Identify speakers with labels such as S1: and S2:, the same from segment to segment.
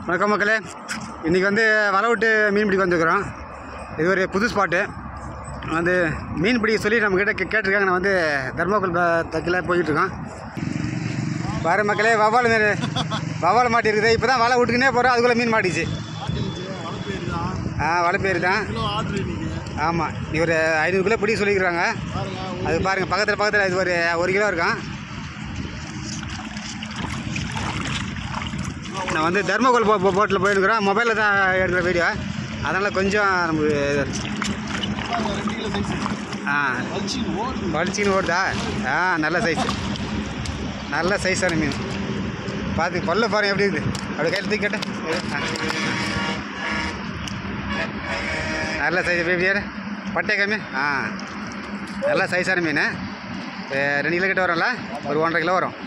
S1: வணக்கம் மக்களே இன்றைக்கி வந்து வலை விட்டு மீன் பிடிக்க வந்துருக்குறோம் இது ஒரு புது ஸ்பாட்டு வந்து மீன் பிடிக்க சொல்லி நம்மக்கிட்ட கே கேட்டிருக்காங்க நான் வந்து தர்மபுரி தக்கில் போயிட்டுருக்கோம் பாரு மக்களே வவ்வால் மீன் வவ்வால் மாட்டிருக்குது இப்போ தான் வலை விட்டுக்கினே போகிறோம் அதுக்குள்ளே மீன் மாட்டிச்சு ஆ வலை பேர் தான் ஆமாம் நீ ஒரு ஐநூறு கிலோ பிடிக்க சொல்லிக்கிறாங்க அது பாருங்கள் பக்கத்தில் பக்கத்தில் இது ஒரு ஒரு கிலோ இருக்கும் நான் வந்து தர்மகோல் போ போ- போட்டில் போயிருக்கிறோம் மொபைலில் தான் எடுக்கிற வீடியோ அதனால் கொஞ்சம் நமக்கு ஆ வலிச்சின்னு ஓடுதா ஆ நல்ல சைஸ் நல்ல சைஸான மீன் பார்த்து பல்ல பாருங்க எப்படி இருக்குது அப்படி கையில் தூக்கி கேட்ட நல்ல சைஸ் எப்படி பட்டை கம்மி ஆ நல்ல சைஸான மீன் அஹ் ரெண்டு கிலோ கிட்ட வரும்ல ஒரு ஒன்றரை கிலோ வரும்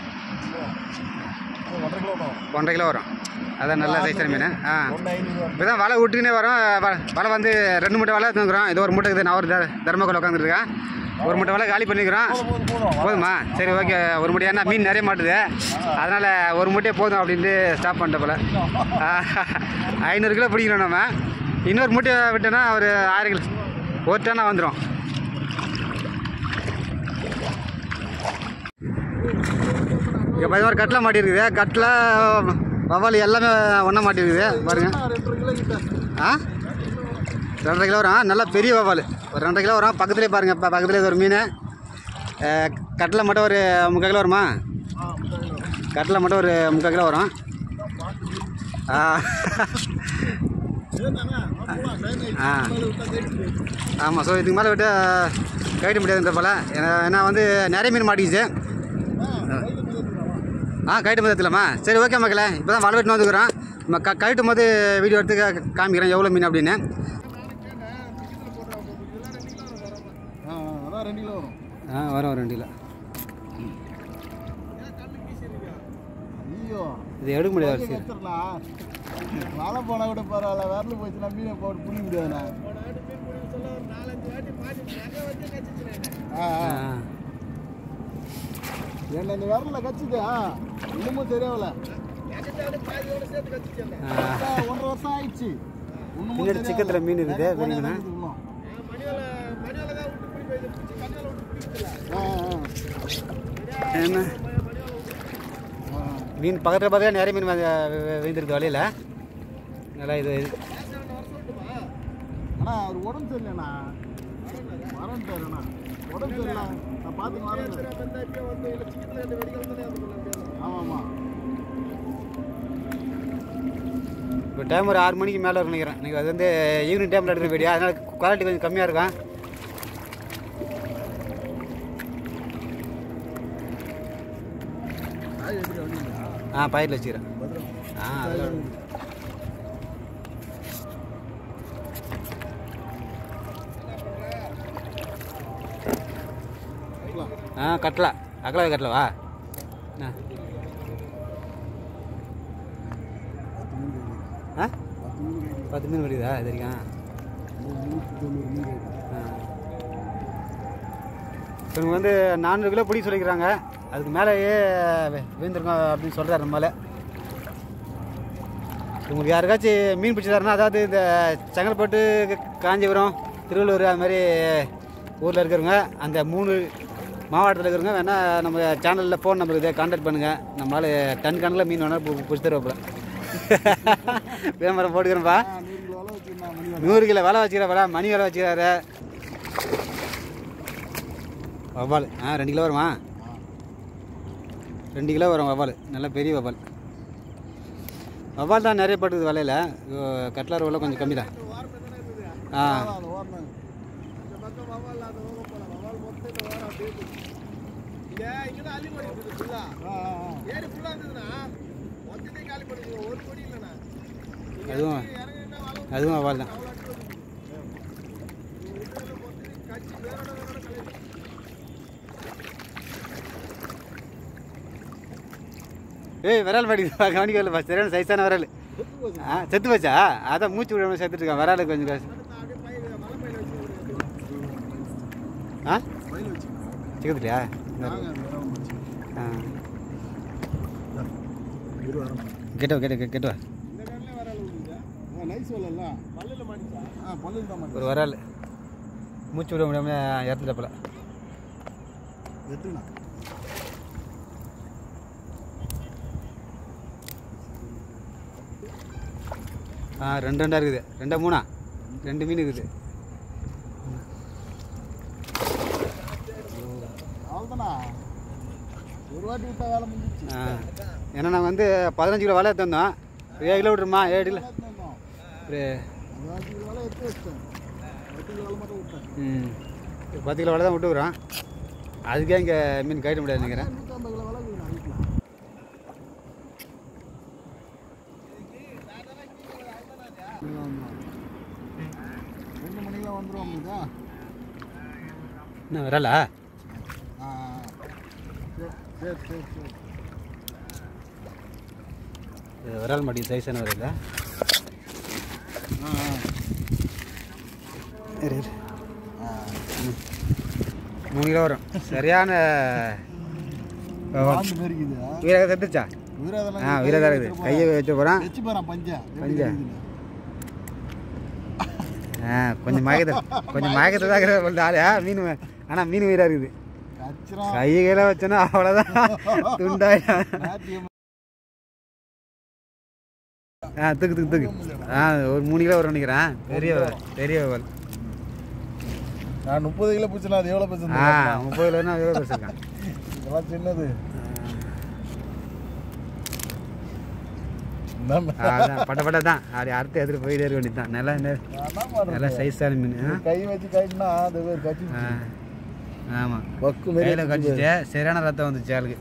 S1: ஒன்றரை கிலோ வரும் அதான் நல்ல சைஸான மீன் ஆ இப்போ தான் வலை விட்டுக்கினே வரோம் வ- வலை வந்து ரெண்டு மூட்டை வலை தூங்குறோம் இது ஒரு மூட்டை இருக்குது நான் ஒரு த தர்மக்கோல் உட்காந்துருக்கேன் ஒரு மூட்டை வலை காலி பண்ணிக்கிறோம் போதுமா சரி ஓகே ஒரு மூட்டை ஏன்னா மீன் நிறைய மாட்டுது அதனால் ஒரு மூட்டையே போதும் அப்படின்ட்டு ஸ்டாப் பண்ணிட்ட போல ஆ, ஐநூறு கிலோ பிடிக்கணும் நம்ம இன்னொரு மூட்டையை விட்டோன்னா ஒரு ஆயிரம் கிலோ ஒரு டன்னா வந்துடும் இங்கே பார்த்தீங்கன்னா ஒரு கட்டில் மாட்டிருக்குது கட்டில் வவ்வால் எல்லாமே ஒன்றா மாட்டிருக்குது பாருங்க ஆ ரெண்டரை கிலோ வரும் நல்லா பெரிய வவ்வால் ஒரு ரெண்டரை கிலோ வரும் பக்கத்துலேயே பாருங்கள் இப்போ பக்கத்துலேயே ஒரு மீன் கட்டில் மட்டும் ஒரு முக்கால் கிலோ வருமா கட்டில் மட்டும் ஒரு முக்கால் கிலோ வரும் ஆ ஆ ஆமாம் ஸோ இதுக்கு மேலே விட்டு கைட்டு முடியாதுன்ற போல் ஏன்னா ஏன்னா வந்து நிறைய மீன் மாட்டிக்கிச்சு ஆ கைட்டு மதத்திலம்மா சரி ஓகே மக்களே இப்போ தான் வலை வெட்டினு வந்துக்கிறோம் நம்ம க கழட்டும் போது வீடியோ எடுத்து கா- காமிக்கிறேன் எவ்வளோ மீன் அப்படின்னு
S2: அதான் ரெண்டு கிலோ வரும்
S1: ஆ வரும் ரெண்டு கிலோ
S2: ஐயோ
S1: இது எடுக்க முடியாது சரி
S2: எடுத்துடலாம் மழை போனால் கூட பரவாயில்ல வரல போச்சுன்னா மீனை போட்டு பிடிக்க முடியாதுண்ணா ஆ
S1: ஆ
S2: ஆ. என்ன இந்த விரல கச்சுது ஆ இன்னமும் சரியாகல
S1: ஆ
S2: ஒன்றரை வருஷம் ஆயிடுச்சு இன்னமும்
S1: பின்னாடி
S2: சரியாகல.
S1: சிக்கத்தில் மீன் இருக்குது
S2: நிறைய
S1: பெரிய மீன்
S2: இருக்குது இன்னும். ஆ, ஆ.
S1: என்ன
S2: ஆ.
S1: மீன் பக்கத்தில் பக்கத்தில் நிறைய மீன் வந்து விழுந்துருக்கு வலையில் நல்லா இது இது-
S2: அண்ணா அவர் உடம்பு சரியில்லைண்ணா வரேன் அண்ணா உடம்பு சரியில்லை நான் பார்த்துட்டு வரேன் ஆமாம் ஆமாம்
S1: இப்போ டைம் ஒரு ஆறு மணிக்கு மேலே இருக்கும் நினைக்கிறேன் நீங்கள் அது வந்து ஈவினிங் டைமில் எடுக்கிற வீடியோ அதனால் குவாலிட்டி கொஞ்சம் கம்மியாக இருக்கும்
S2: காய் எப்படி வந்தீங்க
S1: ஆ பாக்கெட்டில் வச்சுக்கிறேன்
S2: பத்திரம்
S1: ஆ அதெல்லாம் ஆ கட்டலா அக்கலாவே கட்டலவா ஆ ஆ பத்து மீன் வருதா இது வரைக்கும் ஆ இப்போ இவங்க வந்து நானூறு கிலோ பிடிக்க சொல்லிக்கிறாங்க அதுக்கு மேலேயே விழுந்துருங்க அப்படின்னு சொல்கிறாரு நம்மளால உங்களுக்கு யாருக்காச்சும் மீன் பிடிச்சிதாருன்னா அதாவது இந்த செங்கல்பட்டு காஞ்சிபுரம் திருவள்ளூர் அது மாதிரி ஊரில் இருக்கிறவங்க அந்த மூணு மாவட்டத்தில் இருக்கிறவங்க வேணால் நம்ம சேனலில் ஃபோன் நம்பர் இதை கான்டாக்ட் பண்ணுங்கள் நம்மளால் டன் கணக்கில் மீன் வேணால் பு- பிடிச்சி தருவாப்புல விளம்பரம் போட்டுக்கிறேன்ப்பா
S2: நூறு கிலோ அளவு வச்சுருந்தா மணி
S1: நூறு கிலோ விலை வச்சுக்கிறாரா மணி விலை வச்சுக்கிறாரு வவ்வால் ஆ ரெண்டு கிலோ வருமா ரெண்டு கிலோ வரும் வவ்வால் நல்ல பெரிய வவ்வால் வவ்வால் தான் நிறைய பட்டுது வலையில் கட்லர் விலை கொஞ்சம் கம்மி தான் ஆ
S2: அந்த ஓரணம் இந்த பக்கம் வவால் அந்த ஓரம் போல வவால் மொத்தம் இந்த ஓரம் அப்படியே இருக்கு. இங்க இங்கதான் அள்ளி போடி இருக்குது ஃபுல்லா ஏரி ஃபுல்லா இருந்ததுன்னா மொத்தத்தையும் காலி பண்ணிடுங்க ஒரு கொடி இல்லைண்ணா
S1: அதுவும்
S2: இறங்கினா வலை
S1: அதுவும் வவ்வால் தான்
S2: கட்சி வேறோட வேறோட கலை
S1: ஏய் விரால் பாடி கவனிக்கல பா சரியான சைஸான விரால் ஆ செத்து போச்சா அதான் மூச்சு விடாம செத்துட்டு இருக்கான் விரால் கொஞ்சம் கஷ்டம்.
S2: அப்படியே பயிர் மலை பயிர் வச்சு
S1: ஆ
S2: பயிர் வச்சு
S1: சிக்கத்துலையா ஆ
S2: இருபது
S1: கேட்டவா கேட்ட கேட்டவா
S2: இந்த கண்ணில் சைஸ் வரல பல்லில் மாட்டிச்சா ஆ பல்லில் தான் மாட்டி
S1: ஒரு வரால் மூச்சு விட முடியாமல் இறந்துட்ட போல
S2: எட்டுண்ணா
S1: ஆ ரெண்டு ரெண்டா இருக்குது ரெண்டா மூணா ரெண்டு மீன் இருக்குது
S2: அவ்வளோதானா ஒரு வாட்டி விட்டா வேலை முடிஞ்சிச்சு
S1: ஆ ஏன்னா நாங்கள் வந்து பதினஞ்சு கிலோ வலை எடுத்து வந்தோம் ஏழு கிலோ விட்டுருமா ஏழு கிலோ
S2: வந்தோம்
S1: ஒரு
S2: ஒரு அஞ்சு கிலோ வேலை எடுத்து வச்சிட்டேன் எட்டு கிலோ வேலை மட்டும் விட்டேன்
S1: ம் ஒரு பத்து கிலோ வலை தான் விட்டுக்கிறோம் அதுக்கே இங்கே மீன் கைட முடியாது நினைக்கிறேன்
S2: நூற்றம்பது கிலோ வேலை இருக்குது வீட்டில் ரெண்டு மணிக்கெலாம் வந்துடுவோம் இதா
S1: என்ன வரலா
S2: ஆ சரி சரி சரி சரி
S1: விரால் மாட்டி சைஸான வரல
S2: ஆ
S1: இரு இரு.
S2: ஆ
S1: மூணு கிலோ வரும் சரியான
S2: பாம்பு பெருக்குது
S1: வீரக செத்துச்சா
S2: வீரதெல்லாம்
S1: ஆ வீரதாக இருக்குது கையை வச்சு போகிறான்
S2: வச்சு போகிறான் பஞ்சா
S1: பஞ்சா. ஆ கொஞ்சம் மயக்கத்தை கொஞ்சம் மயக்கத்தை தான் இருக்கிற ஆளு ஆ, மீன் ஆனால் மீன் உயிராக இருக்குது
S2: கச்சிரம்
S1: கை கையில் வச்சோன்னா அவ்வளோதான் துண்டாயிடும்
S2: நாட்டியம்
S1: ஆ தூக்கு தூக்கு தூக்கு ஆ ஒரு மூணு கிலோ வரும் நினைக்கிறேன் பெரிய பெரிய வல்
S2: நான் முப்பது கிலோ பிடிச்சேன் அது எவ்வளோ
S1: ஆ
S2: பிடிச்சிருந்தேன்
S1: முப்பது கிலோனா எவ்வளோ பெருசிருக்கான்
S2: இதெல்லாம் சின்னது
S1: அதான் பட்ட பட்ட தான் அப்படி அறுத்து எடுத்துட்டு போயிட்டே இருக்க வேண்டியது தான் நல்லா நெ- நல்லா சைஸான மீன் ஆ?
S2: கை வச்சு கைட்டுனா அது பேர் கச்சி
S1: ஆ ஆமாம்
S2: பக்கு மாரி
S1: கையில் கடிச்சிச்சு சரியான ரத்தம் வந்துச்சு ஆளுக்கு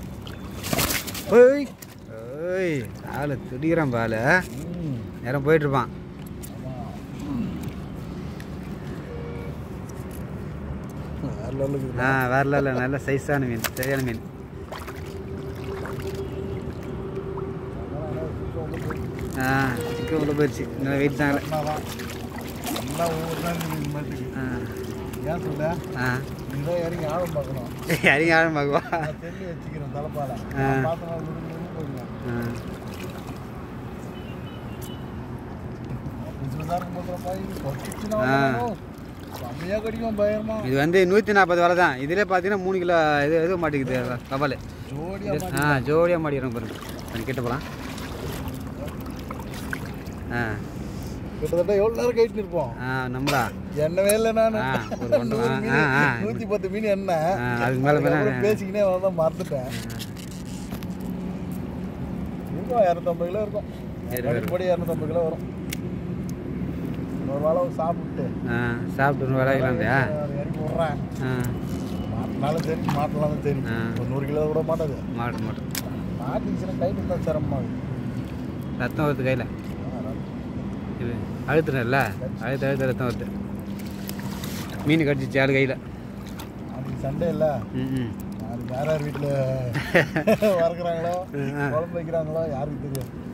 S1: ஓய் ஓய் ஆளு துடிக்கிறான் பால்
S2: ம்.
S1: நேரம் போயிட்டு இருப்பான்
S2: வேற level இருக்குது.
S1: ஆ வேற இல்லை நல்ல சைஸான மீன் சரியான மீன் ஆ சிக்கன் உள்ள போயிடுச்சு நல்லா வெயிட் தாங்கல
S2: அதான். எல்லாம் ஒவ்வொரு நாள் இது மாட்டுக்கு.
S1: ஆ
S2: ஏன் சொல்ல
S1: ஆ
S2: இந்த இறங்கி ஆழம் பார்க்கணும்
S1: யாரையும் யாரும் பார்க்குவா
S2: நான் தெரியல வச்சுக்கிறேன் தலைப்பால
S1: ஆ.
S2: பார்த்தனா விரும்பி போயிடுவேன்
S1: ஆ
S2: பிசினஸாக இருக்கும் போது பாய் கொட்டிச்சுன்னா
S1: ஆ.
S2: செம்மையாக கடிக்கும் பயமா
S1: இது வந்து நூற்றி நாற்பது வலை தான் இதில் பார்த்தீங்கன்னா மூணு கிலோ இது இது மாட்டேங்குது கவலை
S2: ஜோடியாக
S1: ஆ ஜோடியாக மாட்டிக்கிறோம் பாருங்க கொஞ்சம் கிட்ட போகலாம் ஆ
S2: கிட்டத்தட்ட எவ்வளோ நேரம் கைட்டு இருப்போம்
S1: ஆ நம்மளா
S2: எண்ணவே இல்லை நான்
S1: ஆ, ஒரு கொண்டு வா. ஆ, ஆ.
S2: நூற்றி பத்து மீன் என்ன
S1: ஆ, அதுக்கு மேலே மேலே
S2: அதுக்கப்புறம் பேசிக்கினே தான் மறந்துட்டேன் இருக்கும் இரநூத்தம்பது கிலோ இருக்கும்
S1: சரி,
S2: படிப்படி இரநூத்தம்பது கிலோ வரும் ஒரு வேளை சாப்பிட்டு
S1: ஆ சாப்பிட்டு விளையாடலாம்லையா
S2: அதை இறக்கி விட்றேன்
S1: ஆ
S2: மாட்டினாலும் சரி மாட்டலாலும் சரி
S1: ஆ.
S2: ஒரு நூறு கிலோ கூட மாட்டாது
S1: மாட்டு மாட்டு
S2: மாட்டிச்சுன்னா கைட்டு இருந்தால் சிரமமாகுது
S1: ரத்தம் வருது கையில் இது அழுத்துறல அழுத்து அழுத்து ரத்தம் வருது மீன் கடிச்சிச்சு ஆள் கையில்
S2: அதுக்கு சண்டே இல்லை
S1: ம் ம்
S2: அது யார் யார் வீட்டில் வறுக்கிறாங்களோ
S1: ஆ.
S2: குழம்பு வைக்கிறாங்களோ யாருக்கு தெரியும்